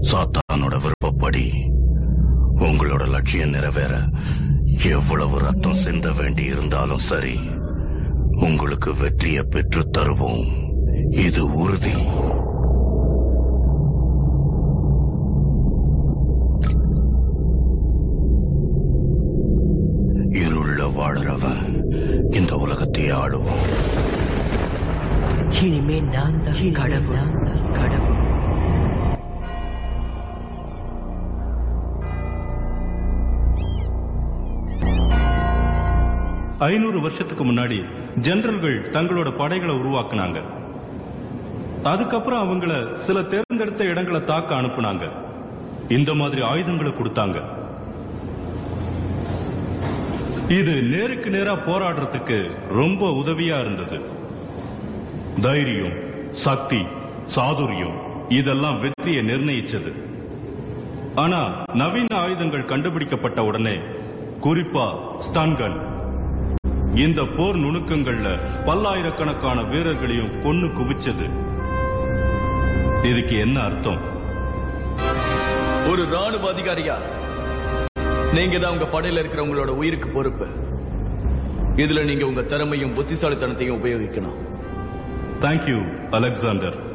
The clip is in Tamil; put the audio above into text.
சாத்தானோட விருப்பப்படி உங்களோட லட்சியம் நிறைவேற எவ்வளவு ரத்தம் சிந்த வேண்டி இருந்தாலும் சரி உங்களுக்கு வெற்றியை பெற்றுத் தருவோம் இது உறுதி இருள வாழறவன் இந்த உலகத்தை ஆளுவோம் இனிமே நான் தான் கடவுள் கடவுள் ஐநூறு வருஷத்துக்கு முன்னாடி ஜெனரல்கள் தங்களோட படைகளை உருவாக்குனாங்க அதுக்கப்புறம் அவங்கள சில தேர்ந்தெடுத்த இடங்களை தாக்க அனுப்புனாங்க இந்த மாதிரி ஆயுதங்களை கொடுத்தாங்க இது நேருக்கு நேரா போராடுறதுக்கு ரொம்ப உதவியா இருந்தது தைரியம் சக்தி சாதுரியம் இதெல்லாம் வெற்றியை நிர்ணயிச்சது ஆனா நவீன ஆயுதங்கள் கண்டுபிடிக்கப்பட்ட உடனே குறிப்பா ஸ்டன்கன் இந்த போர் நுணுக்கங்கள்ல பல்லாயிரக்கணக்கான வீரர்களையும் கொன்னு குவிச்சது இதுக்கு என்ன அர்த்தம் ஒரு ராணுவ அதிகாரியா நீங்க தான் உங்க படையில இருக்கிறவங்களோட உயிருக்கு பொறுப்பு இதுல நீங்க உங்க திறமையும் புத்திசாலித்தனத்தையும் உபயோகிக்கணும் தேங்க்யூ அலெக்சாண்டர்